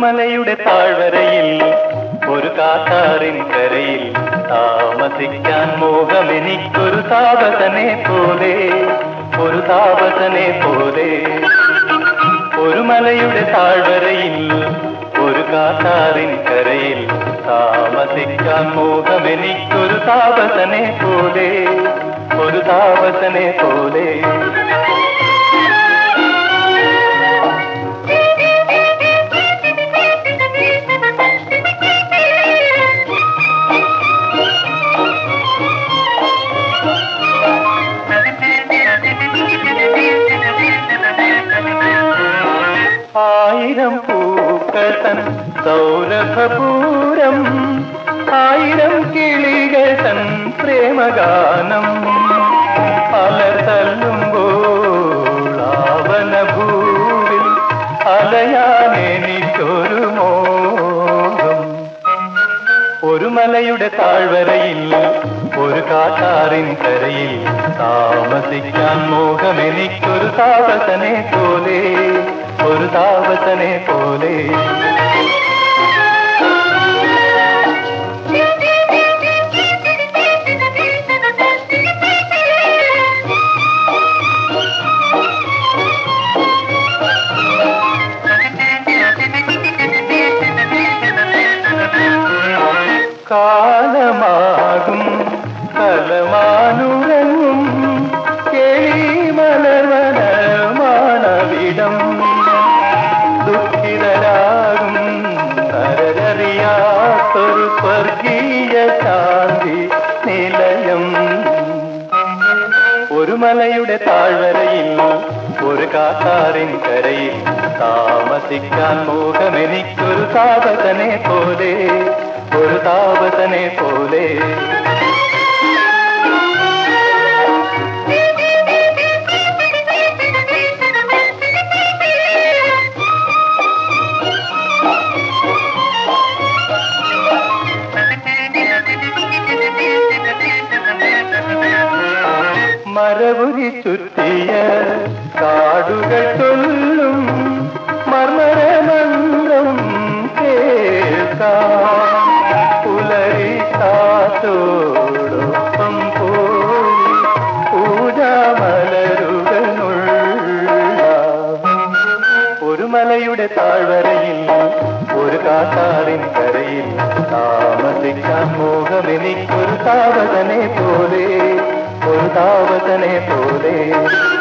മലയുടെ താഴ്വരയിൽ ഒരു കാട്ടാറിൻ കരയിൽ താമസിക്കാൻ മോഹമെനിക്കൊരു താപസനെ പോലെ ഒരു താപസനെ പോലെ ഒരു മലയുടെ താഴ്വരയിൽ ഒരു കാട്ടാറിൻ കരയിൽ താമസിക്കാൻ മോഹമെനിക്കൊരു താപസനെ പോലെ ഒരു താപസനെ പോലെ ആയിരം പൂക്കൾ തൻ സൗരഭപൂരം ആയിരം കിളികൾ തൻ പ്രേമഗാനം അലർ തല്ലുമ്പോൾ ആവനഭൂവിൽ അലയാൻ എനിക്കൊരു മോഹം ഒരു മലയുടെ താഴ്വരയിൽ ഒരു കാട്ടാറിൻ കരയിൽ താമസിക്കാൻ മോഹം എനിക്കൊരു താപസനെ പോലെ ഒരു താപസനെ പോലെ കാലമാകും കലമാനുറങ്ങും കേളിമലർവന മാനവിടം ദുഃഖിതരാകും നരരറിയാത്തൊരു സ്വർഗീയ ശാന്തി നിലയം ഒരു മലയുടെ താഴ്വരയിൽ ഒരു കാട്ടാറിൻ കരയിൽ താമസിക്കാൻ മോഹമെനിക്കൊരു താപസനെ പോലെ ഒരു താപസനെ പോലെ മരവുരി ചുറ്റിയ കാടുകൾ ചൊല്ലും മർമര മന്ത്രം കേൾക്കാം പുലരി കാത്തോടൊപ്പം പോയി പൂജാമലരുകനുള്ള ഒരു മലയുടെ താഴ്വരയിൽ ഒരു കാട്ടാറിൻ കരയിൽ താമസിക്കാൻ മോഹമെനിക്കൊരു താപസനെ പോലെ ഒരു താപസനെ പോലെ